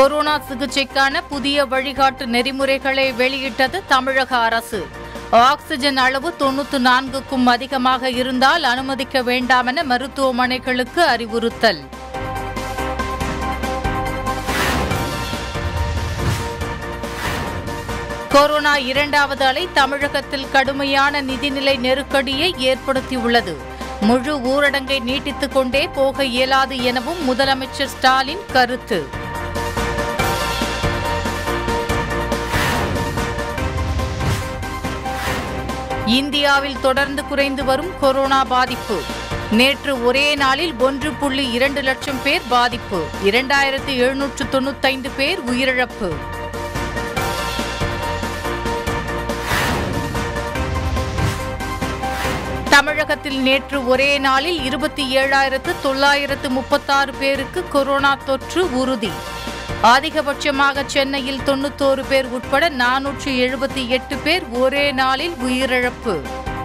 corona சிகிச்சைக்கான புதிய வழிகாட்டு நெறிமுறைகளை வெளியிட்டது தமிழக அரசு ஆக்ஸிஜன் அளவு தொண்ணூற்று நான்குக்கும் அதிகமாக இருந்தால் அனுமதிக்க வேண்டாம் என மருத்துவமனைகளுக்கு அறிவுறுத்தல் கொரோனா இரண்டாவது அலை தமிழகத்தில் கடுமையான நிதிநிலை நெருக்கடியை ஏற்படுத்தியுள்ளது முழு ஊரடங்கை நீட்டித்துக் கொண்டே போக இயலாது எனவும் முதலமைச்சர் ஸ்டாலின் கருத்து இந்தியாவில் தொடர்ந்து குறைந்து வரும் கொரோனா பாதிப்பு நேற்று ஒரே நாளில் ஒன்று புள்ளி இரண்டு லட்சம் பேர் பாதிப்பு இரண்டாயிரத்து எழுநூற்று தொண்ணூத்தைந்து பேர் உயிரிழப்பு தமிழகத்தில் நேற்று ஒரே நாளில் இருபத்தி ஏழாயிரத்து தொள்ளாயிரத்து முப்பத்தாறு பேருக்கு கொரோனா தொற்று உறுதி அதிகபட்சமாக சென்னையில் தொண்ணூத்தோரு பேர் உட்பட நானூற்று எழுபத்தி எட்டு பேர் ஒரே நாளில் உயிரிழப்பு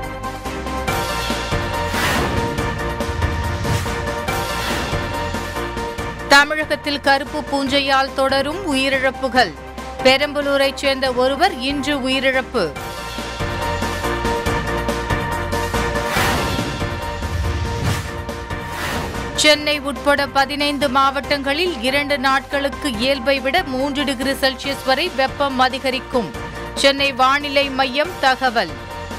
தமிழகத்தில் கருப்பு பூஞ்சையால் தொடரும் உயிரிழப்புகள் பெரம்பலூரைச் சேர்ந்த ஒருவர் இன்று உயிரிழப்பு சென்னை உட்பட பதினைந்து மாவட்டங்களில் இரண்டு நாட்களுக்கு இயல்பை விட மூன்று டிகிரி செல்சியஸ் வரை வெப்பம் அதிகரிக்கும் சென்னை வானிலை மையம் தகவல்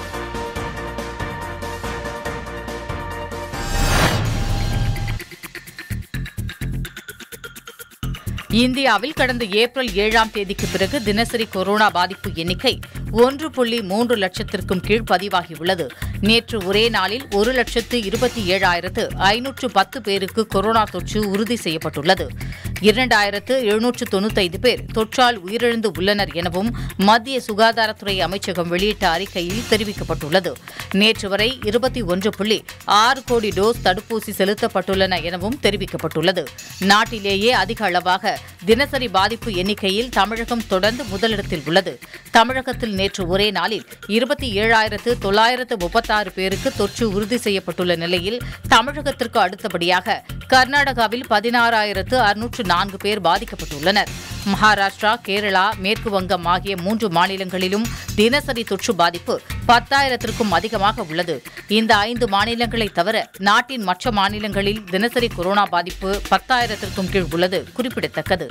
இந்தியாவில் கடந்த ஏப்ரல் ஏழாம் தேதிக்கு பிறகு தினசரி கொரோனா பாதிப்பு எண்ணிக்கை ஒன்று புள்ளி மூன்று லட்சத்திற்கும் கீழ் பதிவாகியுள்ளது நேற்று ஒரே நாளில் ஒரு லட்சத்து இருபத்தி ஏழாயிரத்து ஐநூற்று பத்து பேருக்கு கொரோனா தொற்று உறுதி செய்யப்பட்டுள்ளது இரண்டாயிரத்து எழுநூற்று தொண்ணூத்தைந்து பேர் தொற்றால் உயிரிழந்து உள்ளனர் எனவும் மத்திய சுகாதாரத்துறை அமைச்சகம் வெளியிட்ட அறிக்கையில் தெரிவிக்கப்பட்டுள்ளது நேற்று வரை இருபத்தி ஒன்று புள்ளி ஆறு கோடி டோஸ் தடுப்பூசி செலுத்தப்பட்டுள்ளன எனவும் தெரிவிக்கப்பட்டுள்ளது நாட்டிலேயே அதிக அளவாக தினசரி பாதிப்பு எண்ணிக்கையில் தமிழகம் தொடர்ந்து முதலிடத்தில் உள்ளது தமிழகத்தில் நேற்று ஒரே நாளில் இருபத்தி ஏழாயிரத்து தொள்ளாயிரத்து முப்பத்தாறு பேருக்கு தொற்று உறுதி செய்யப்பட்டுள்ள நிலையில் தமிழகத்திற்கு அடுத்தபடியாக கர்நாடகாவில் பதினாறாயிரத்து அறுநூற்று நான்கு பேர் பாதிக்கப்பட்டுள்ளனர் மகாராஷ்டிரா கேரளா மேற்கு வங்கம் ஆகிய மூன்று மாநிலங்களிலும் தினசரி தொற்று பாதிப்பு பத்தாயிரத்திற்கும் அதிகமாக உள்ளது இந்த ஐந்து மாநிலங்களை தவிர நாட்டின் மற்ற மாநிலங்களில் தினசரி கொரோனா பாதிப்பு பத்தாயிரத்திற்கும் கீழ் உள்ளது குறிப்பிடத்தக்கது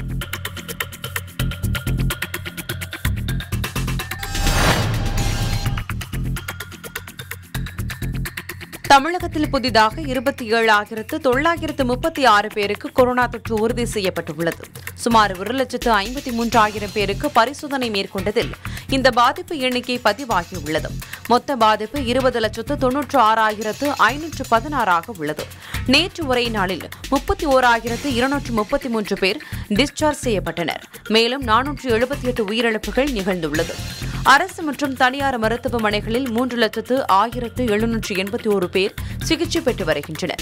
தமிழகத்தில் புதிதாக இருபத்தி ஏழாயிரத்து தொள்ளாயிரத்து முப்பத்தி ஆறு பேருக்கு கொரோனா தொற்று உறுதி செய்யப்பட்டுள்ளது சுமார் ஒரு லட்சத்து ஐம்பத்தி மூன்றாயிரம் பேருக்கு பரிசோதனை மேற்கொண்டதில் இந்த பாதிப்பு எண்ணிக்கை பதிவாகியுள்ளது மொத்த பாதிப்பு இருபது லட்சத்து தொன்னூற்று ஆறாயிரத்து ஐநூற்று பதினாறாக உள்ளது நேற்று ஒரே நாளில் முப்பத்தி ஓராயிரத்து இருநூற்று முப்பத்தி மூன்று பேர் டிஸ்சார்ஜ் செய்யப்பட்டனர் மேலும் நானூற்று எழுபத்தி எட்டு உயிரிழப்புகள் நிகழ்ந்துள்ளது அரசு மற்றும் தனியார் மருத்துவமனைகளில் மூன்று லட்சத்து ஆயிரத்து எழுநூற்று எண்பத்தி ஒரு பேர் சிகிச்சை பெற்று வருகின்றனர்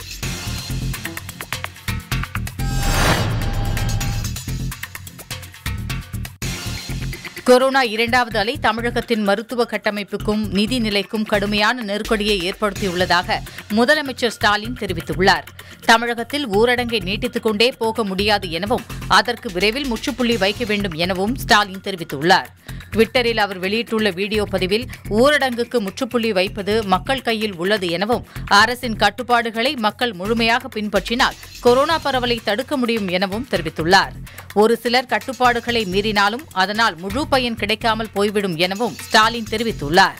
கொரோனா இரண்டாவது அலை தமிழகத்தின் மருத்துவ கட்டமைப்புக்கும் நிதி நிலைக்கும் கடுமையான நெருக்கடியை ஏற்படுத்தியுள்ளதாக முதலமைச்சர் ஸ்டாலின் தெரிவித்துள்ளார் தமிழகத்தில் ஊரடங்கை நீட்டித்துக் கொண்டே போக முடியாது எனவும் அதற்கு விரைவில் முற்றுப்புள்ளி வைக்க வேண்டும் எனவும் ஸ்டாலின் தெரிவித்துள்ளார் டுவிட்டரில் அவர் வெளியிட்டுள்ள வீடியோ பதிவில் ஊரடங்குக்கு முற்றுப்புள்ளி வைப்பது மக்கள் கையில் உள்ளது எனவும் அரசின் கட்டுப்பாடுகளை மக்கள் முழுமையாக பின்பற்றினால் கொரோனா பரவலை தடுக்க முடியும் எனவும் தெரிவித்துள்ளார் ஒரு சிலர் கட்டுப்பாடுகளை மீறினாலும் அதனால் முழு பயன் கிடைக்காமல் போய்விடும் எனவும் ஸ்டாலின் தெரிவித்துள்ளார்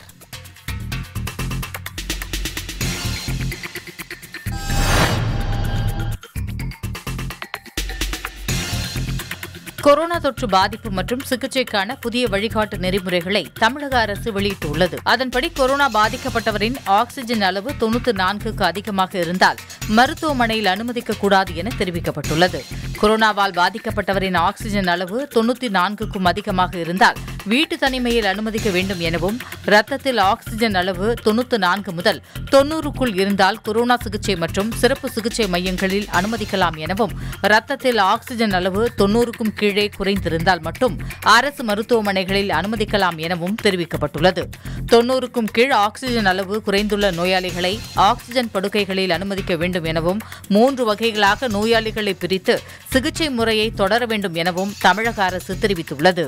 கொரோனா தொற்று பாதிப்பு மற்றும் சிகிச்சைக்கான புதிய வழிகாட்டு நெறிமுறைகளை தமிழக அரசு வெளியிட்டுள்ளது அதன்படி கொரோனா பாதிக்கப்பட்டவரின் ஆக்ஸிஜன் அளவு தொண்ணூற்று நான்குக்கு அதிகமாக இருந்தால் மருத்துவமனையில் அனுமதிக்கக்கூடாது என தெரிவிக்கப்பட்டுள்ளது கொரோனாவால் பாதிக்கப்பட்டவரின் ஆக்ஸிஜன் அளவு தொண்ணூற்றி நான்குக்கும் அதிகமாக இருந்தால் வீட்டு தனிமையில் அனுமதிக்க வேண்டும் எனவும் ரத்தத்தில் ஆக்ஸிஜன் அளவு தொண்ணூற்று நான்கு முதல் தொன்னூறுக்குள் இருந்தால் கொரோனா சிகிச்சை மற்றும் சிறப்பு சிகிச்சை மையங்களில் அனுமதிக்கலாம் எனவும் ரத்தத்தில் ஆக்ஸிஜன் அளவு தொன்னூறுக்கும் கீழே குறைந்திருந்தால் மட்டும் அரசு மருத்துவமனைகளில் அனுமதிக்கலாம் எனவும் தெரிவிக்கப்பட்டுள்ளது தொன்னூறுக்கும் கீழ் ஆக்ஸிஜன் அளவு குறைந்துள்ள நோயாளிகளை ஆக்ஸிஜன் படுக்கைகளில் அனுமதிக்க வேண்டும் எனவும் மூன்று வகைகளாக நோயாளிகளை பிரித்து சிகிச்சை முறையை தொடர வேண்டும் எனவும் தமிழக அரசு தெரிவித்துள்ளது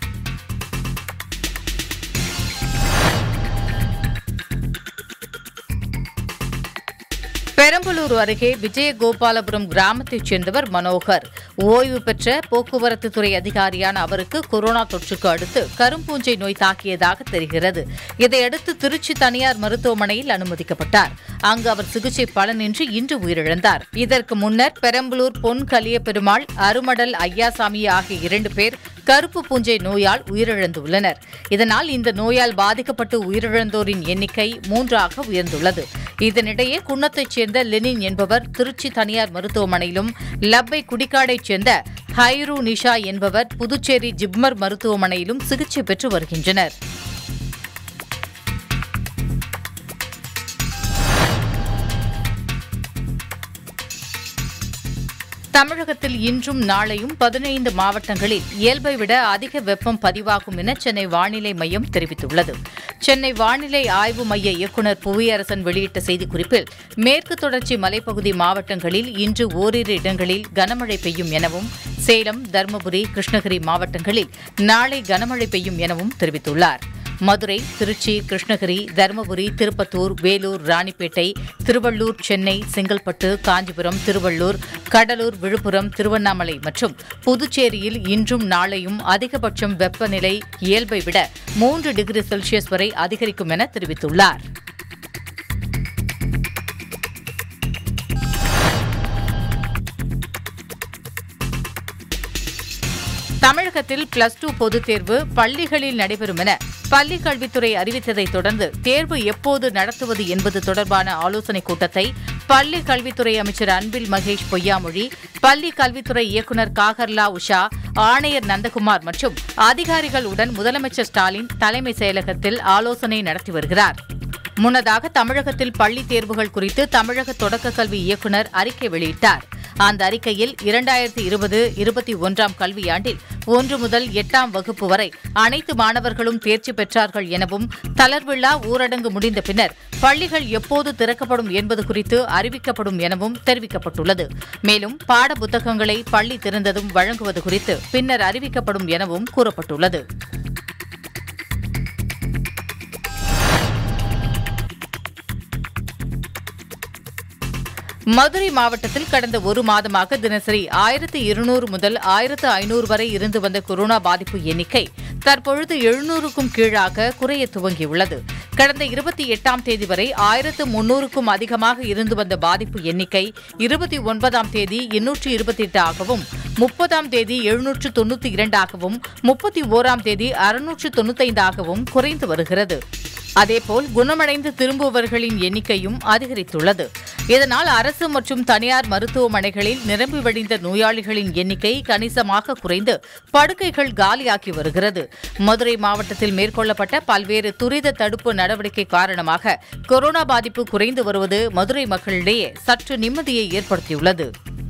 பெரம்பலூர் அருகே விஜயகோபாலபுரம் கிராமத்தைச் சேர்ந்தவர் மனோகர் ஓய்வு பெற்ற போக்குவரத்து துறை அதிகாரியான அவருக்கு கொரோனா தொற்றுக்கு அடுத்து கரும்பூஞ்சை நோய் தாக்கியதாக தெரிகிறது இதையடுத்து திருச்சி தனியார் மருத்துவமனையில் அனுமதிக்கப்பட்டார் அங்கு அவர் சிகிச்சை பலனின்றி இன்று உயிரிழந்தார் இதற்கு முன்னர் பெரம்பலூர் பொன் கலிய பெருமாள் அருமடல் ஐயாசாமி ஆகிய இரண்டு பேர் கருப்பு பூஞ்சை நோயால் உயிரிழந்துள்ளனர் இதனால் இந்த நோயால் பாதிக்கப்பட்டு உயிரிழந்தோரின் எண்ணிக்கை மூன்றாக உயர்ந்துள்ளது இதனிடையே குன்னத்தைச் சேர்ந்த லெனின் என்பவர் திருச்சி தனியார் மருத்துவமனையிலும் லப்பை குடிக்காடைச் சேர்ந்த ஹைரு நிஷா என்பவர் புதுச்சேரி ஜிப்மர் மருத்துவமனையிலும் சிகிச்சை பெற்று வருகின்றனர் தமிழகத்தில் இன்றும் நாளையும் பதினைந்து மாவட்டங்களில் இயல்பை விட அதிக வெப்பம் பதிவாகும் என சென்னை வானிலை மையம் தெரிவித்துள்ளது சென்னை வானிலை ஆய்வு மைய இயக்குநர் புவியரசன் வெளியிட்ட செய்திக்குறிப்பில் மேற்கு தொடர்ச்சி மலைப்பகுதி மாவட்டங்களில் இன்று ஓரிரு இடங்களில் கனமழை பெய்யும் எனவும் சேலம் தருமபுரி கிருஷ்ணகிரி மாவட்டங்களில் நாளை கனமழை பெய்யும் எனவும் தெரிவித்துள்ளார் மதுரை திருச்சி கிருஷ்ணகிரி தருமபுரி திருப்பத்தூர் வேலூர் ராணிப்பேட்டை திருவள்ளூர் சென்னை செங்கல்பட்டு காஞ்சிபுரம் திருவள்ளூர் கடலூர் விழுப்புரம் திருவண்ணாமலை மற்றும் புதுச்சேரியில் இன்றும் நாளையும் அதிகபட்சம் வெப்பநிலை இயல்பை விட மூன்று டிகிரி செல்சியஸ் வரை அதிகரிக்கும் என தெரிவித்துள்ளார் தமிழகத்தில் பிளஸ் டூ பொதுத் தேர்வு பள்ளிகளில் நடைபெறும் என பள்ளிக் கல்வித்துறை அறிவித்ததை தொடர்ந்து தேர்வு எப்போது நடத்துவது என்பது தொடர்பான ஆலோசனைக் கூட்டத்தை பள்ளி கல்வித்துறை அமைச்சர் அன்பில் மகேஷ் பொய்யாமொழி பள்ளி கல்வித்துறை இயக்குநர் காகர்லா உஷா ஆணையர் நந்தகுமார் மற்றும் அதிகாரிகளுடன் முதலமைச்சர் ஸ்டாலின் தலைமை செயலகத்தில் ஆலோசனை நடத்தி வருகிறார் முன்னதாக தமிழகத்தில் பள்ளித் தேர்வுகள் குறித்து தமிழக தொடக்கக் கல்வி இயக்குநர் அறிக்கை வெளியிட்டார் அந்த அறிக்கையில் இரண்டாயிரத்தி இருபது இருபத்தி ஒன்றாம் கல்வியாண்டில் ஒன்று முதல் எட்டாம் வகுப்பு வரை அனைத்து மாணவர்களும் தேர்ச்சி பெற்றார்கள் எனவும் தளர்வில்லா ஊரடங்கு முடிந்த பின்னர் பள்ளிகள் எப்போது திறக்கப்படும் என்பது குறித்து அறிவிக்கப்படும் எனவும் தெரிவிக்கப்பட்டுள்ளது மேலும் பாட புத்தகங்களை பள்ளி திறந்ததும் வழங்குவது குறித்து பின்னர் அறிவிக்கப்படும் எனவும் கூறப்பட்டுள்ளது மதுரை மாவட்டத்தில் கடந்த ஒரு மாதமாக தினசரி ஆயிரத்து இருநூறு முதல் ஆயிரத்து ஐநூறு வரை இருந்து வந்த கொரோனா பாதிப்பு எண்ணிக்கை தற்பொழுது எழுநூறுக்கும் கீழாக குறைய துவங்கியுள்ளது கடந்த இருபத்தி எட்டாம் தேதி வரை ஆயிரத்து முன்னூறுக்கும் அதிகமாக இருந்து வந்த பாதிப்பு எண்ணிக்கை இருபத்தி ஒன்பதாம் தேதி எண்ணூற்று இருபத்தி எட்டாகவும் முப்பதாம் தேதி எழுநூற்று தொண்ணூற்றி இரண்டாகவும் முப்பத்தி ஓராம் தேதி அறுநூற்று தொண்ணூத்தைந்தாகவும் குறைந்து வருகிறது அதேபோல் குணமடைந்து திரும்புபவர்களின் எண்ணிக்கையும் அதிகரித்துள்ளது இதனால் அரசு மற்றும் தனியார் மருத்துவமனைகளில் நிரம்பி வழிந்த நோயாளிகளின் எண்ணிக்கை கணிசமாக குறைந்து படுக்கைகள் காலியாகி வருகிறது மதுரை மாவட்டத்தில் மேற்கொள்ளப்பட்ட பல்வேறு துரித தடுப்பு நடவடிக்கை காரணமாக கொரோனா பாதிப்பு குறைந்து வருவது மதுரை மக்களிடையே சற்று நிம்மதியை ஏற்படுத்தியுள்ளது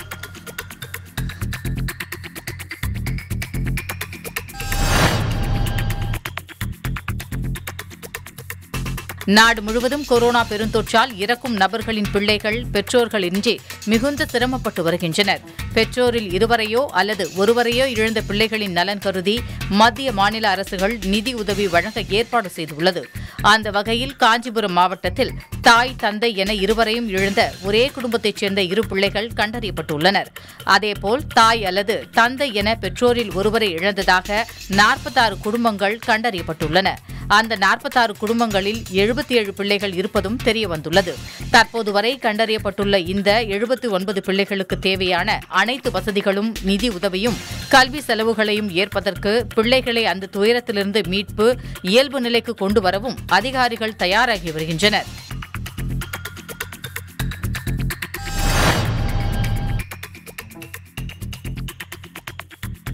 நாடு முழுவதும் கொரோனா பெருந்தொற்றால் இறக்கும் நபர்களின் பிள்ளைகள் பெற்றோர்களின்றி மிகுந்த சிரமப்பட்டு வருகின்றனர் பெற்றோரில் இருவரையோ அல்லது ஒருவரையோ இழந்த பிள்ளைகளின் நலன் கருதி மத்திய மாநில அரசுகள் நிதி உதவி வழங்க ஏற்பாடு செய்துள்ளது அந்த வகையில் காஞ்சிபுரம் மாவட்டத்தில் தாய் தந்தை என இருவரையும் இழந்த ஒரே குடும்பத்தைச் சேர்ந்த இரு பிள்ளைகள் கண்டறியப்பட்டுள்ளனர் அதேபோல் தாய் அல்லது தந்தை என பெற்றோரில் ஒருவரை இழந்ததாக நாற்பத்தாறு குடும்பங்கள் கண்டறியப்பட்டுள்ளன அந்த நாற்பத்தாறு குடும்பங்களில் எழுபத்தி ஏழு பிள்ளைகள் இருப்பதும் தெரியவந்துள்ளது தற்போது வரை கண்டறியப்பட்டுள்ள இந்த எழுபத்தி ஒன்பது பிள்ளைகளுக்கு தேவையான அனைத்து வசதிகளும் நிதி உதவியும் கல்வி செலவுகளையும் ஏற்பதற்கு பிள்ளைகளை அந்த துயரத்திலிருந்து மீட்பு இயல்பு நிலைக்கு கொண்டு வரவும் அதிகாரிகள் தயாராகி வருகின்றனர்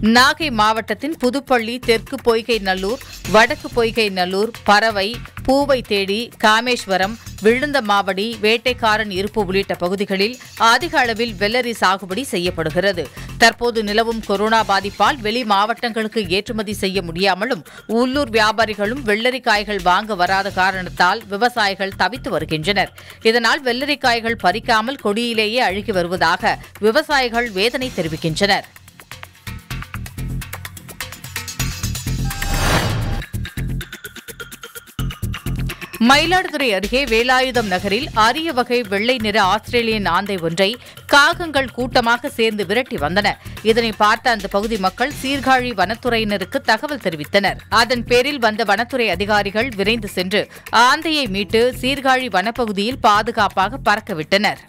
நாகை மாவட்டத்தின் புதுப்பள்ளி தெற்கு பொய்கை நல்லூர் வடக்கு பொய்கை நல்லூர் பறவை பூவை தேடி காமேஸ்வரம் விழுந்தமாவடி வேட்டைக்காரன் இருப்பு உள்ளிட்ட பகுதிகளில் அதிக அளவில் வெள்ளரி சாகுபடி செய்யப்படுகிறது தற்போது நிலவும் கொரோனா பாதிப்பால் வெளி மாவட்டங்களுக்கு ஏற்றுமதி செய்ய முடியாமலும் உள்ளூர் வியாபாரிகளும் வெள்ளரிக்காய்கள் வாங்க வராத காரணத்தால் விவசாயிகள் தவித்து வருகின்றனர் இதனால் வெள்ளரிக்காய்கள் பறிக்காமல் கொடியிலேயே அழுகி வருவதாக விவசாயிகள் வேதனை தெரிவிக்கின்றனர் மயிலாடுதுறை அருகே வேலாயுதம் நகரில் அரிய வகை வெள்ளை நிற ஆஸ்திரேலியன் ஆந்தை ஒன்றை காகங்கள் கூட்டமாக சேர்ந்து விரட்டி வந்தன இதனை பார்த்த அந்த பகுதி மக்கள் சீர்காழி வனத்துறையினருக்கு தகவல் தெரிவித்தனர் அதன் பேரில் வந்த வனத்துறை அதிகாரிகள் விரைந்து சென்று ஆந்தையை மீட்டு சீர்காழி வனப்பகுதியில் பாதுகாப்பாக பறக்கவிட்டனர்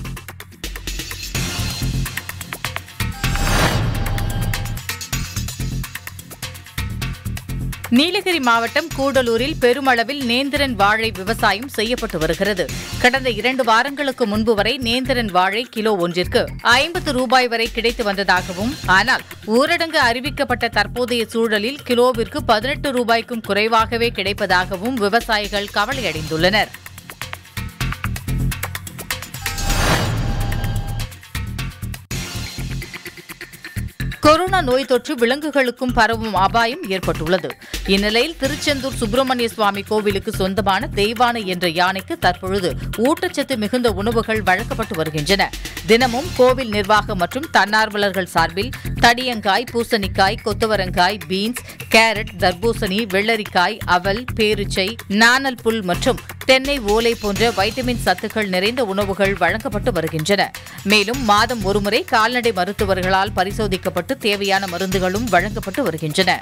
நீலகிரி மாவட்டம் கூடலூரில் பெருமளவில் நேந்திரன் வாழை விவசாயம் செய்யப்பட்டு வருகிறது கடந்த இரண்டு வாரங்களுக்கு முன்பு வரை நேந்திரன் வாழை கிலோ ஒன்றிற்கு ஐம்பது ரூபாய் வரை கிடைத்து வந்ததாகவும் ஆனால் ஊரடங்கு அறிவிக்கப்பட்ட தற்போதைய சூழலில் கிலோவிற்கு பதினெட்டு ரூபாய்க்கும் குறைவாகவே கிடைப்பதாகவும் விவசாயிகள் கவலையடைந்துள்ளனர் கொரோனா நோய் தொற்று விலங்குகளுக்கும் பரவும் அபாயம் ஏற்பட்டுள்ளது இந்நிலையில் திருச்செந்தூர் சுப்பிரமணிய சுவாமி கோவிலுக்கு சொந்தமான தெய்வானை என்ற யானைக்கு தற்பொழுது ஊட்டச்சத்து மிகுந்த உணவுகள் வழங்கப்பட்டு வருகின்றன தினமும் கோவில் நிர்வாகம் மற்றும் தன்னார்வலர்கள் சார்பில் தடியங்காய் பூசணிக்காய் கொத்தவரங்காய் பீன்ஸ் கேரட் தர்பூசணி வெள்ளரிக்காய் அவல் பேரிச்சை நாணல் புல் மற்றும் தென்னை ஓலை போன்ற வைட்டமின் சத்துக்கள் நிறைந்த உணவுகள் வழங்கப்பட்டு வருகின்றன மேலும் மாதம் ஒருமுறை கால்நடை மருத்துவர்களால் பரிசோதிக்கப்பட்டு தேவையான மருந்துகளும் வழங்கப்பட்டு வருகின்றன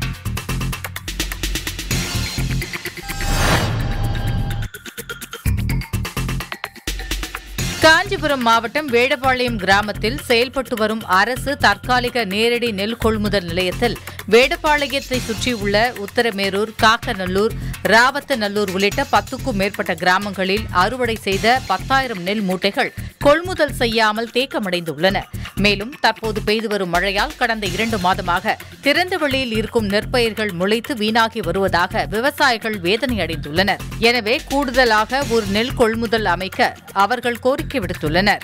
காஞ்சிபுரம் மாவட்டம் வேடபாளையம் கிராமத்தில் செயல்பட்டு வரும் அரசு தற்காலிக நேரடி நெல் கொள்முதல் நிலையத்தில் வேடபாளையத்தை சுற்றியுள்ள உத்தரமேரூர் காக்கநல்லூர் ராவத்தநல்லூர் உள்ளிட்ட பத்துக்கும் மேற்பட்ட கிராமங்களில் அறுவடை செய்த பத்தாயிரம் நெல் மூட்டைகள் கொள்முதல் செய்யாமல் தேக்கமடைந்துள்ளன மேலும் தற்போது பெய்து வரும் மழையால் கடந்த இரண்டு மாதமாக திறந்த வெளியில் இருக்கும் நெற்பயிர்கள் முளைத்து வீணாகி வருவதாக விவசாயிகள் வேதனை அடைந்துள்ளனர் எனவே கூடுதலாக ஒரு நெல் கொள்முதல் அமைக்க அவர்கள் கோரிக்கை விடுத்துள்ளனர்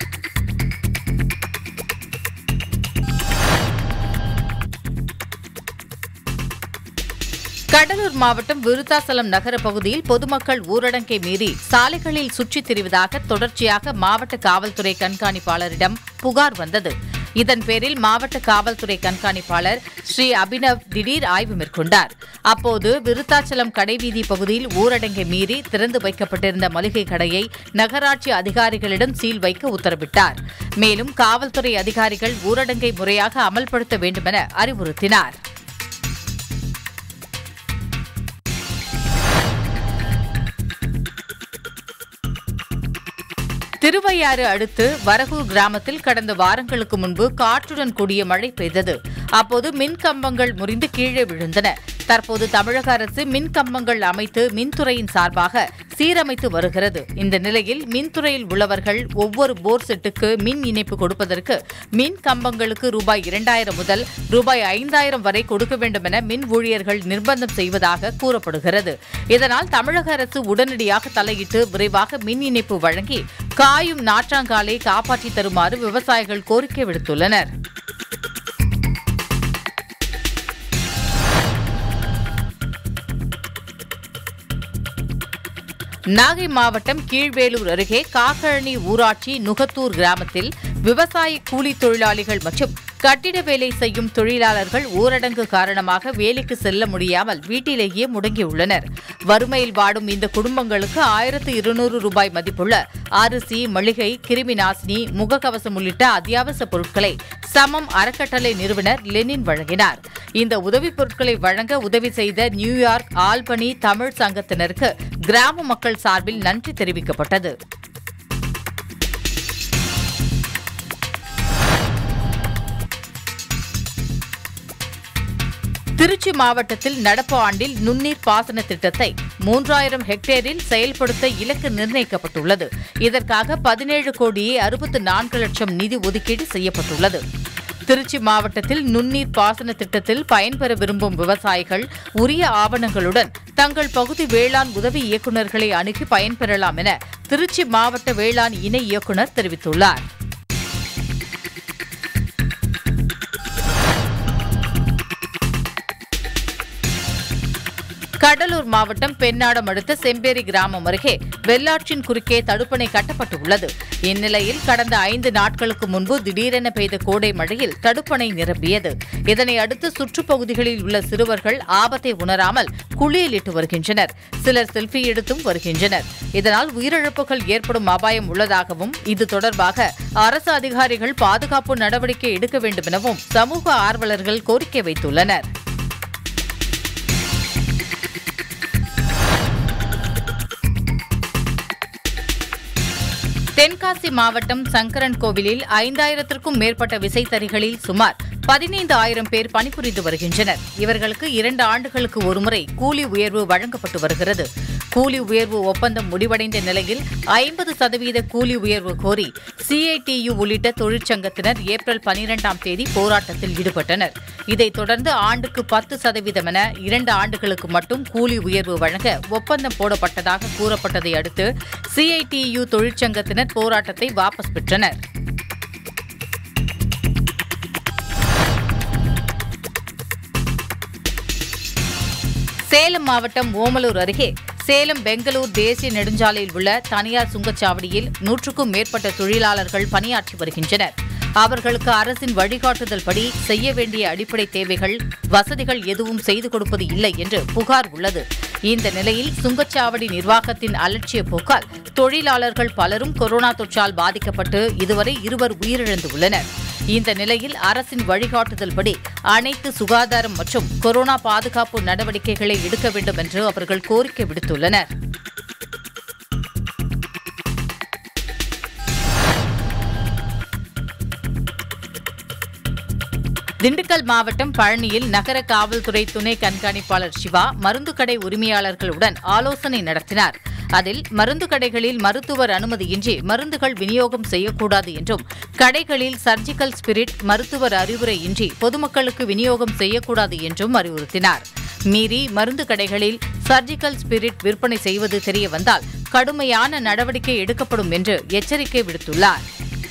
கடலூர் மாவட்டம் விருத்தாசலம் நகர பகுதியில் பொதுமக்கள் ஊரடங்கை மீறி சாலைகளில் சுற்றித் திரிவதாக தொடர்ச்சியாக மாவட்ட காவல்துறை கண்காணிப்பாளரிடம் புகார் வந்தது இதன் பேரில் மாவட்ட காவல்துறை கண்காணிப்பாளர் ஸ்ரீ அபினவ் திடீர் ஆய்வு மேற்கொண்டார் அப்போது விருத்தாச்சலம் கடைவீதி பகுதியில் ஊரடங்கை மீறி திறந்து வைக்கப்பட்டிருந்த மளிகை கடையை நகராட்சி அதிகாரிகளிடம் சீல் வைக்க உத்தரவிட்டார் மேலும் காவல்துறை அதிகாரிகள் ஊரடங்கை முறையாக அமல்படுத்த வேண்டுமென அறிவுறுத்தினார் திருவையாறு அடுத்து வரகூர் கிராமத்தில் கடந்த வாரங்களுக்கு முன்பு காற்றுடன் கூடிய மழை பெய்தது அப்போது மின் கம்பங்கள் முறிந்து கீழே விழுந்தன தற்போது தமிழக அரசு மின் கம்பங்கள் அமைத்து மின்துறையின் சார்பாக சீரமைத்து வருகிறது இந்த நிலையில் மின்துறையில் உள்ளவர்கள் ஒவ்வொரு போர் செட்டுக்கு மின் இணைப்பு கொடுப்பதற்கு மின் கம்பங்களுக்கு ரூபாய் இரண்டாயிரம் முதல் ரூபாய் ஐந்தாயிரம் வரை கொடுக்க வேண்டும் என மின் ஊழியர்கள் நிர்பந்தம் செய்வதாக கூறப்படுகிறது இதனால் தமிழக அரசு உடனடியாக தலையிட்டு விரைவாக மின் இணைப்பு வழங்கி காயும் நாற்றாங்காலை காப்பாற்றி தருமாறு விவசாயிகள் கோரிக்கை விடுத்துள்ளனர் நாகை மாவட்டம் கீழ்வேலூர் அருகே காக்கழனி ஊராட்சி நுகத்தூர் கிராமத்தில் விவசாய கூலி தொழிலாளிகள் மற்றும் கட்டிட வேலை செய்யும் தொழிலாளர்கள் ஊரடங்கு காரணமாக வேலைக்கு செல்ல முடியாமல் வீட்டிலேயே முடங்கியுள்ளனர் வறுமையில் வாடும் இந்த குடும்பங்களுக்கு ஆயிரத்து இருநூறு ரூபாய் மதிப்புள்ள அரிசி மளிகை கிருமி நாசினி முகக்கவசம் உள்ளிட்ட அத்தியாவசிய பொருட்களை சமம் அறக்கட்டளை நிறுவனர் லெனின் வழங்கினார் இந்த உதவிப் பொருட்களை வழங்க உதவி செய்த நியூயார்க் ஆல்பனி தமிழ் சங்கத்தினருக்கு கிராம மக்கள் சார்பில் நன்றி தெரிவிக்கப்பட்டது திருச்சி மாவட்டத்தில் நடப்பு ஆண்டில் நுண்ணீர் பாசன திட்டத்தை மூன்றாயிரம் ஹெக்டேரில் செயல்படுத்த இலக்கு நிர்ணயிக்கப்பட்டுள்ளது இதற்காக பதினேழு கோடியே அறுபத்து நான்கு லட்சம் நிதி ஒதுக்கீடு செய்யப்பட்டுள்ளது திருச்சி மாவட்டத்தில் நுண்ணீர் பாசன திட்டத்தில் பயன்பெற விரும்பும் விவசாயிகள் உரிய ஆவணங்களுடன் தங்கள் பகுதி வேளாண் உதவி இயக்குநர்களை அணுகி பயன்பெறலாம் என திருச்சி மாவட்ட வேளாண் இணை இயக்குநர் தெரிவித்துள்ளார் கடலூர் மாவட்டம் பெண்ணாடம் அடுத்த செம்பேரி கிராமம் அருகே வெள்ளாற்றின் குறுக்கே தடுப்பணை கட்டப்பட்டுள்ளது இந்நிலையில் கடந்த ஐந்து நாட்களுக்கு முன்பு திடீரென பெய்த கோடை மழையில் தடுப்பணை நிரம்பியது இதனை அடுத்து சுற்றுப்பகுதிகளில் உள்ள சிறுவர்கள் ஆபத்தை உணராமல் குளியலிட்டு வருகின்றனர் சிலர் செல்ஃபி எடுத்தும் வருகின்றனர் இதனால் உயிரிழப்புகள் ஏற்படும் அபாயம் உள்ளதாகவும் இது தொடர்பாக அரசு அதிகாரிகள் பாதுகாப்பு நடவடிக்கை எடுக்க வேண்டும் எனவும் சமூக ஆர்வலர்கள் கோரிக்கை வைத்துள்ளனர் தென்காசி மாவட்டம் சங்கரன் கோவிலில் ஐந்தாயிரத்திற்கும் மேற்பட்ட விசைத்தறிகளில் சுமார் பதினைந்து ஆயிரம் பேர் பணிபுரிந்து வருகின்றனர் இவர்களுக்கு இரண்டு ஆண்டுகளுக்கு ஒருமுறை கூலி உயர்வு வழங்கப்பட்டு வருகிறது கூலி உயர்வு ஒப்பந்தம் முடிவடைந்த நிலையில் ஐம்பது சதவீத கூலி உயர்வு கோரி சிஐடியு உள்ளிட்ட தொழிற்சங்கத்தினர் ஏப்ரல் பனிரெண்டாம் தேதி போராட்டத்தில் ஈடுபட்டனர் இதைத் தொடர்ந்து ஆண்டுக்கு பத்து சதவீதம் என இரண்டு ஆண்டுகளுக்கு மட்டும் கூலி உயர்வு வழங்க ஒப்பந்தம் போடப்பட்டதாக கூறப்பட்டதை அடுத்து சிஐடியு தொழிற்சங்கத்தினர் போராட்டத்தை வாபஸ் பெற்றனர் சேலம் மாவட்டம் ஓமலூர் அருகே சேலம் பெங்களூர் தேசிய நெடுஞ்சாலையில் உள்ள தனியார் சுங்கச்சாவடியில் நூற்றுக்கும் மேற்பட்ட தொழிலாளர்கள் பணியாற்றி வருகின்றனர் அவர்களுக்கு அரசின் வழிகாட்டுதல் படி செய்ய வேண்டிய அடிப்படை தேவைகள் வசதிகள் எதுவும் செய்து கொடுப்பது இல்லை என்று புகார் உள்ளது இந்த நிலையில் சுங்கச்சாவடி நிர்வாகத்தின் அலட்சிய போக்கால் தொழிலாளர்கள் பலரும் கொரோனா தொற்றால் பாதிக்கப்பட்டு இதுவரை இருவர் உயிரிழந்துள்ளனர் இந்த நிலையில் அரசின் வழிகாட்டுதல்படி அனைத்து சுகாதாரம் மற்றும் கொரோனா பாதுகாப்பு நடவடிக்கைகளை எடுக்க வேண்டும் என்று அவர்கள் கோரிக்கை விடுத்துள்ளனர் திண்டுக்கல் மாவட்டம் பழனியில் நகர காவல்துறை துணை கண்காணிப்பாளர் சிவா மருந்து கடை உரிமையாளர்களுடன் ஆலோசனை நடத்தினார் அதில் மருந்து கடைகளில் மருத்துவர் அனுமதியின்றி மருந்துகள் விநியோகம் செய்யக்கூடாது என்றும் கடைகளில் சர்ஜிக்கல் ஸ்பிரிட் மருத்துவர் அறிவுரையின்றி பொதுமக்களுக்கு விநியோகம் செய்யக்கூடாது என்றும் அறிவுறுத்தினார் மீறி மருந்து கடைகளில் சர்ஜிக்கல் ஸ்பிரிட் விற்பனை செய்வது தெரியவந்தால் கடுமையான நடவடிக்கை எடுக்கப்படும் என்று எச்சரிக்கை விடுத்துள்ளார்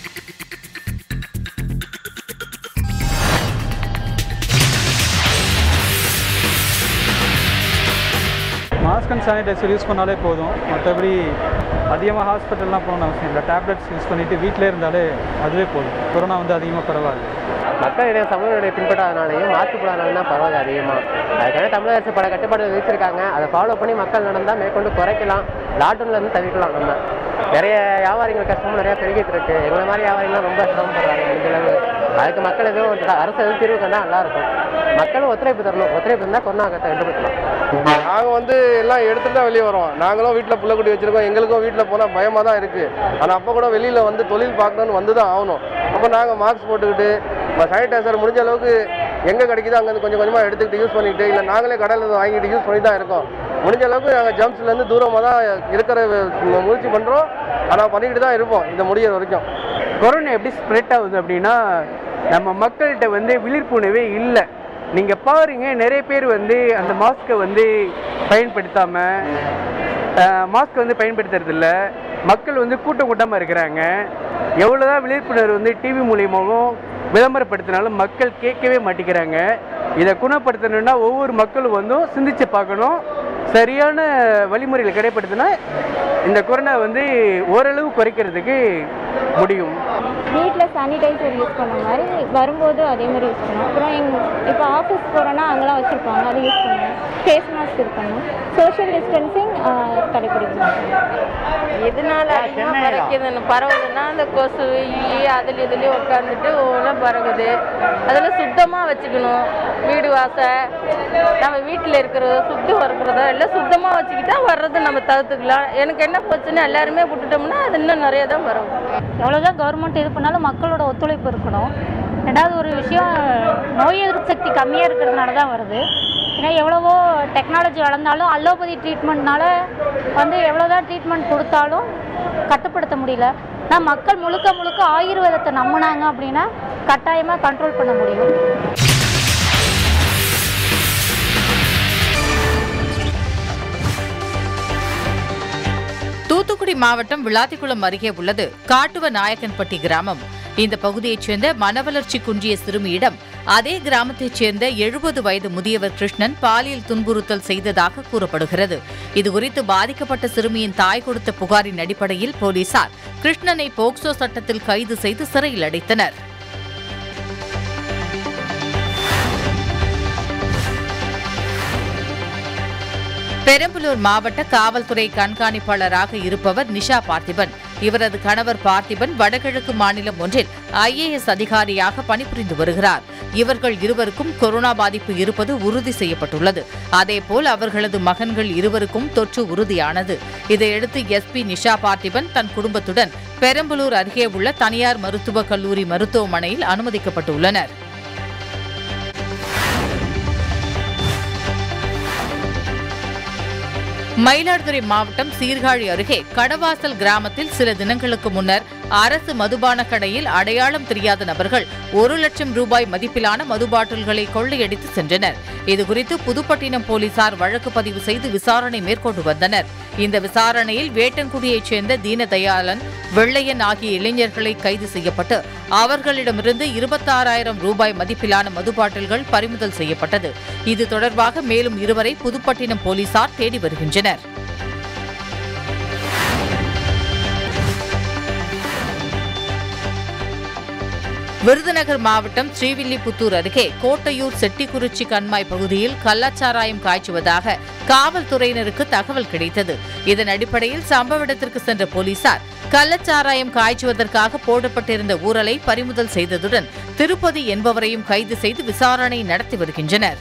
மாஸ்க் அண்ட் சானிடைசர் யூஸ் பண்ணாலே போதும் மற்றபடி அதிகமாக ஹாஸ்பிட்டல்லாம் போகணும்னு அவசியம் இல்லை டேப்லெட்ஸ் யூஸ் பண்ணிவிட்டு வீட்டிலே இருந்தாலே அதுவே போதும் கொரோனா வந்து அதிகமாக பரவாது மக்களிடையே சமூகங்களுடைய பின்பற்றாதனாலையும் மாற்று போடாதனாலும் தான் பரவாயில்ல அதிகமாக அதுக்காக தமிழக அரசு பல கட்டுப்பாடுகள் விதிச்சிருக்காங்க அதை ஃபாலோ பண்ணி மக்கள் நடந்தால் மேற்கொண்டு குறைக்கலாம் லாக்டவுன்ல இருந்து தவிர்க்கலாம் நம்ம நிறைய வியாபாரிகள் கஷ்டமும் நிறைய பெருகிட்டு இருக்கு எங்களை மாதிரி வியாபாரிகள்லாம் ரொம்ப சிரமப்படுறாங்க முடிஞ்ச அளவு அதுக்கு மக்கள் எதுவும் த- அரசு எதுவும் தீர்வு கண்டா நல்லா இருக்கும் மக்களும் ஒத்துழைப்பு தரணும் ஒத்துழைப்பு இருந்தால் கொரோனா கட்டுப்படுத்தலாம் நாங்கள் வந்து எல்லாம் எடுத்துட்டு தான் வெளியே வரோம் நாங்களும் வீட்டில் புள்ளக்குட்டி வச்சிருக்கோம் எங்களுக்கும் வீட்டில் போனால் பயமாக தான் இருக்குது ஆனால் அப்போ கூட வெளியில் வந்து தொழில் பார்க்கணும்னு வந்து தான் ஆகணும் அப்போ நாங்கள் மாஸ்க் போட்டுக்கிட்டு சானிடைசர் முடிஞ்ச அளவுக்கு எங்கே கிடைக்குதோ அங்கேருந்து கொஞ்சம் கொஞ்சமாக எடுத்துக்கிட்டு யூஸ் பண்ணிக்கிட்டு இல்லை நாங்களே கடையில் இருந்து வாங்கிட்டு யூஸ் பண்ணி தான் இருக்கோம் முடிஞ்ச அளவுக்கு நாங்கள் ஜம்ப்ஸ்லேருந்து தூரமாக தான் இருக்கிற மு- முயற்சி பண்ணுறோம் ஆனால் பண்ணிக்கிட்டு தான் இருப்போம் இந்த முடியிற வரைக்கும் கொரோனா எப்படி ஸ்ப்ரெட் ஆகுது அப்படின்னா நம்ம மக்கள்கிட்ட வந்து விழிப்புணர்வே இல்லை நீங்கள் பாருங்க நிறைய பேர் வந்து அந்த மாஸ்க்கை வந்து பயன்படுத்தாமல் மாஸ்க் வந்து பயன்படுத்துறது இல்ல மக்கள் வந்து கூட்டம் கூட்டமாக இருக்கிறாங்க எவ்வளோதான் விழிப்புணர்வு வந்து டிவி மூலியமாகவும் விளம்பரப்படுத்தினாலும் மக்கள் கேட்கவே மாட்டேங்கிறாங்க இதை குணப்படுத்தணும்னா ஒவ்வொரு மக்களும் வந்து சிந்திச்சு பார்க்கணும் சரியான வழிமுறைகளை கடைப்படுத்தினா இந்த கொரோனா வந்து ஓரளவு குறைக்கிறதுக்கு முடியும் வீட்டில் சானிடைசர் யூஸ் பண்ண மாதிரி வரும்போது அதே மாதிரி யூஸ் பண்ணணும் அப்புறம் எங் இப்போ ஆஃபீஸ் போகிறோன்னா அங்கெல்லாம் வச்சுருப்பாங்க அதை யூஸ் பண்ணணும் ஃபேஸ் மாஸ்க் இருக்கணும் சோஷியல் டிஸ்டன்சிங் கடைபிடிக்கணும் எதனால அதிகமாக பறக்குதுன்னு பரவுதுன்னா அந்த கொசு ஈ அதில் இதுலேயும் உட்காந்துட்டு ஒவ்வொன்றா பறகுது அதில் சுத்தமாக வச்சுக்கணும் வீடு வாசை நம்ம வீட்டில் இருக்கிறதோ சுத்தம் இருக்கிறதோ எல்லாம் சுத்தமாக வச்சுக்கிட்டா வர்றது நம்ம தவிர்த்துக்கலாம் எனக்கு என்ன போச்சுன்னு எல்லாருமே விட்டுட்டோம்னா அது இன்னும் நிறைய தான் வரும் எவ்வளோதான் கவர்மெண்ட் இது பண்ணாலும் மக்களோட ஒத்துழைப்பு இருக்கணும் ரெண்டாவது ஒரு விஷயம் நோய் எதிர்ப்பு சக்தி கம்மியாக இருக்கிறதுனால தான் வருது ஏன்னா எவ்வளவோ டெக்னாலஜி வளர்ந்தாலும் அலோபதி ட்ரீட்மெண்ட்னால வந்து எவ்வளோதான் ட்ரீட்மெண்ட் கொடுத்தாலும் கட்டுப்படுத்த முடியல ஆனால் மக்கள் முழுக்க முழுக்க ஆயுர்வேதத்தை நம்பினாங்க அப்படின்னா கட்டாயமாக கண்ட்ரோல் பண்ண முடியும் தூத்துக்குடி மாவட்டம் விளாத்திக்குளம் அருகே உள்ளது காட்டுவ நாயக்கன்பட்டி கிராமம் இந்த பகுதியைச் சேர்ந்த மனவளர்ச்சி குன்றிய சிறுமியிடம் அதே கிராமத்தைச் சேர்ந்த எழுபது வயது முதியவர் கிருஷ்ணன் பாலியல் துன்புறுத்தல் செய்ததாக கூறப்படுகிறது இதுகுறித்து பாதிக்கப்பட்ட சிறுமியின் தாய் கொடுத்த புகாரின் அடிப்படையில் போலீசார் கிருஷ்ணனை போக்சோ சட்டத்தில் கைது செய்து சிறையில் அடைத்தனர் பெரம்பலூர் மாவட்ட காவல்துறை கண்காணிப்பாளராக இருப்பவர் நிஷா பார்த்திபன் இவரது கணவர் பார்த்திபன் வடகிழக்கு மாநிலம் ஒன்றில் ஐஏஎஸ் அதிகாரியாக பணிபுரிந்து வருகிறார் இவர்கள் இருவருக்கும் கொரோனா பாதிப்பு இருப்பது உறுதி செய்யப்பட்டுள்ளது அதேபோல் அவர்களது மகன்கள் இருவருக்கும் தொற்று உறுதியானது இதையடுத்து எஸ்பி நிஷா பார்த்திபன் தன் குடும்பத்துடன் பெரம்பலூர் அருகே உள்ள தனியார் மருத்துவக் கல்லூரி மருத்துவமனையில் அனுமதிக்கப்பட்டுள்ளனர் மயிலாடுதுறை மாவட்டம் சீர்காழி அருகே கடவாசல் கிராமத்தில் சில தினங்களுக்கு முன்னர் அரசு மதுபான கடையில் அடையாளம் தெரியாத நபர்கள் ஒரு லட்சம் ரூபாய் மதிப்பிலான மது பாட்டில்களை கொள்ளையடித்து சென்றனர் இதுகுறித்து புதுப்பட்டினம் போலீசார் வழக்கு பதிவு செய்து விசாரணை மேற்கொண்டு வந்தனர் இந்த விசாரணையில் வேட்டன்குடியைச் சேர்ந்த தீனதயாளன் வெள்ளையன் ஆகிய இளைஞர்களை கைது செய்யப்பட்டு அவர்களிடமிருந்து இருபத்தாறாயிரம் ரூபாய் மதிப்பிலான மது பாட்டில்கள் பறிமுதல் செய்யப்பட்டது இது தொடர்பாக மேலும் இருவரை புதுப்பட்டினம் போலீசார் தேடி வருகின்றனர் விருதுநகர் மாவட்டம் ஸ்ரீவில்லிபுத்தூர் அருகே கோட்டையூர் செட்டிக்குறிச்சி கண்மாய் பகுதியில் கள்ளச்சாராயம் காய்ச்சுவதாக காவல்துறையினருக்கு தகவல் கிடைத்தது இதன் அடிப்படையில் சம்பவ இடத்திற்கு சென்ற போலீசார் கள்ளச்சாராயம் காய்ச்சுவதற்காக போடப்பட்டிருந்த ஊரலை பறிமுதல் செய்ததுடன் திருப்பதி என்பவரையும் கைது செய்து விசாரணை நடத்தி வருகின்றனர்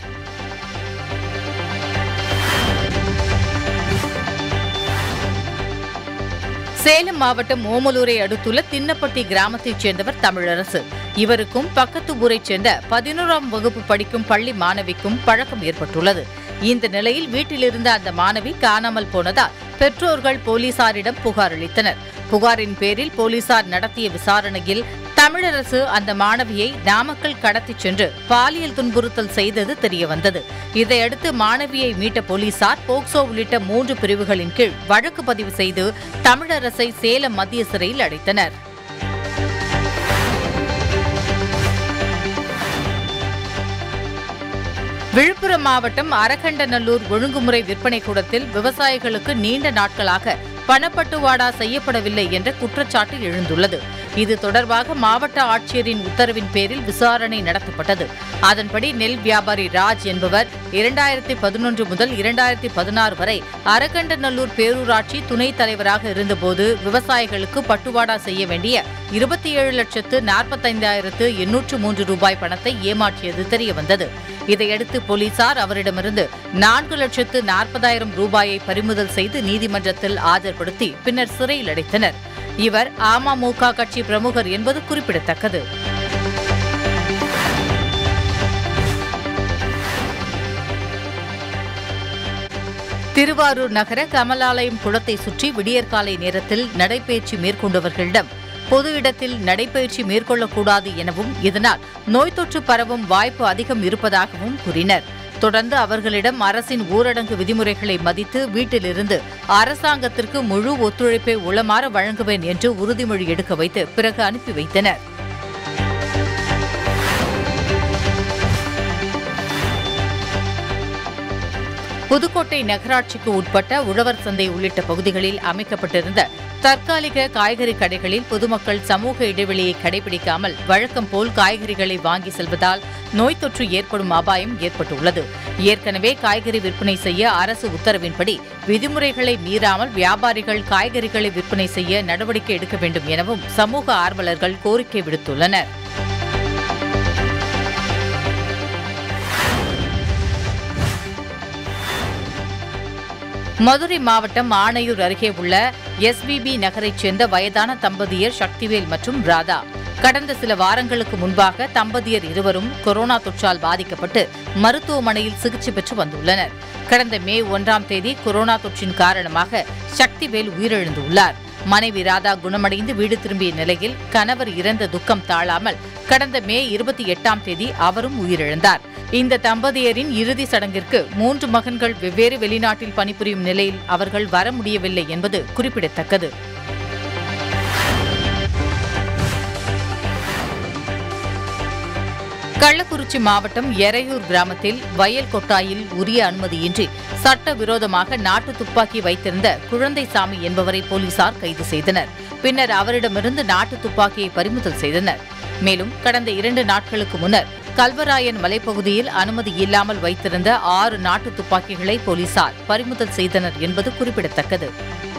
சேலம் மாவட்டம் ஓமலூரை அடுத்துள்ள தின்னப்பட்டி கிராமத்தைச் சேர்ந்தவர் தமிழரசு இவருக்கும் பக்கத்து ஊரைச் சேர்ந்த பதினோராம் வகுப்பு படிக்கும் பள்ளி மாணவிக்கும் பழக்கம் ஏற்பட்டுள்ளது இந்த நிலையில் வீட்டிலிருந்த அந்த மாணவி காணாமல் போனதால் பெற்றோர்கள் போலீசாரிடம் புகார் அளித்தனர் புகாரின் பேரில் போலீசார் நடத்திய விசாரணையில் தமிழரசு அந்த மாணவியை நாமக்கல் கடத்திச் சென்று பாலியல் துன்புறுத்தல் செய்தது தெரியவந்தது இதையடுத்து மாணவியை மீட்ட போலீசார் போக்சோ உள்ளிட்ட மூன்று பிரிவுகளின் கீழ் வழக்கு பதிவு செய்து தமிழரசை சேலம் மத்திய சிறையில் அடைத்தனர் விழுப்புரம் மாவட்டம் அரகண்டநல்லூர் ஒழுங்குமுறை விற்பனை கூடத்தில் விவசாயிகளுக்கு நீண்ட நாட்களாக பணப்பட்டுவாடா செய்யப்படவில்லை என்ற குற்றச்சாட்டு எழுந்துள்ளது இது தொடர்பாக மாவட்ட ஆட்சியரின் உத்தரவின் பேரில் விசாரணை நடத்தப்பட்டது அதன்படி நெல் வியாபாரி ராஜ் என்பவர் இரண்டாயிரத்தி பதினொன்று முதல் இரண்டாயிரத்தி பதினாறு வரை அரகண்டநல்லூர் பேரூராட்சி துணைத் தலைவராக இருந்தபோது விவசாயிகளுக்கு பட்டுவாடா செய்ய வேண்டிய இருபத்தி ஏழு லட்சத்து நாற்பத்தைந்தாயிரத்து எண்ணூற்று மூன்று ரூபாய் பணத்தை ஏமாற்றியது தெரியவந்தது இதையடுத்து போலீசார் அவரிடமிருந்து நான்கு லட்சத்து நாற்பதாயிரம் ரூபாயை பறிமுதல் செய்து நீதிமன்றத்தில் ஆஜர்படுத்தி பின்னர் சிறையில் அடைத்தனர் இவர் அமமுக கட்சி பிரமுகர் என்பது குறிப்பிடத்தக்கது திருவாரூர் நகர கமலாலயம் குளத்தை சுற்றி விடியற்காலை நேரத்தில் நடைபயிற்சி மேற்கொண்டவர்களிடம் பொது இடத்தில் நடைபயிற்சி மேற்கொள்ளக்கூடாது எனவும் இதனால் நோய் தொற்று பரவும் வாய்ப்பு அதிகம் இருப்பதாகவும் கூறினர் தொடர்ந்து அவர்களிடம் அரசின் ஊரடங்கு விதிமுறைகளை மதித்து வீட்டிலிருந்து அரசாங்கத்திற்கு முழு ஒத்துழைப்பை உளமாற வழங்குவேன் என்று உறுதிமொழி எடுக்க வைத்து பிறகு அனுப்பி வைத்தனர் புதுக்கோட்டை நகராட்சிக்கு உட்பட்ட உழவர் சந்தை உள்ளிட்ட பகுதிகளில் அமைக்கப்பட்டிருந்த தற்காலிக காய்கறி கடைகளில் பொதுமக்கள் சமூக இடைவெளியை கடைபிடிக்காமல் வழக்கம் போல் காய்கறிகளை வாங்கி செல்வதால் நோய் தொற்று ஏற்படும் அபாயம் ஏற்பட்டுள்ளது ஏற்கனவே காய்கறி விற்பனை செய்ய அரசு உத்தரவின்படி விதிமுறைகளை மீறாமல் வியாபாரிகள் காய்கறிகளை விற்பனை செய்ய நடவடிக்கை எடுக்க வேண்டும் எனவும் சமூக ஆர்வலர்கள் கோரிக்கை விடுத்துள்ளனர் மதுரை மாவட்டம் ஆணையூர் அருகே உள்ள எஸ்விபி நகரைச் சேர்ந்த வயதான தம்பதியர் சக்திவேல் மற்றும் ராதா கடந்த சில வாரங்களுக்கு முன்பாக தம்பதியர் இருவரும் கொரோனா தொற்றால் பாதிக்கப்பட்டு மருத்துவமனையில் சிகிச்சை பெற்று வந்துள்ளனர் கடந்த மே ஒன்றாம் தேதி கொரோனா தொற்றின் காரணமாக சக்திவேல் உயிரிழந்துள்ளார் மனைவி ராதா குணமடைந்து வீடு திரும்பிய நிலையில் கணவர் இறந்த துக்கம் தாழாமல் கடந்த மே இருபத்தி எட்டாம் தேதி அவரும் உயிரிழந்தார் இந்த தம்பதியரின் இறுதி சடங்கிற்கு மூன்று மகன்கள் வெவ்வேறு வெளிநாட்டில் பணிபுரியும் நிலையில் அவர்கள் வர முடியவில்லை என்பது குறிப்பிடத்தக்கது கள்ளக்குறிச்சி மாவட்டம் எரையூர் கிராமத்தில் வயல் கொட்டாயில் உரிய அனுமதியின்றி சட்டவிரோதமாக நாட்டு துப்பாக்கி வைத்திருந்த குழந்தைசாமி என்பவரை போலீசார் கைது செய்தனர் பின்னர் அவரிடமிருந்து நாட்டு துப்பாக்கியை பறிமுதல் செய்தனர் மேலும் கடந்த இரண்டு நாட்களுக்கு முன்னர் கல்வராயன் மலைப்பகுதியில் அனுமதி இல்லாமல் வைத்திருந்த ஆறு நாட்டு துப்பாக்கிகளை போலீசார் பறிமுதல் செய்தனர் என்பது குறிப்பிடத்தக்கது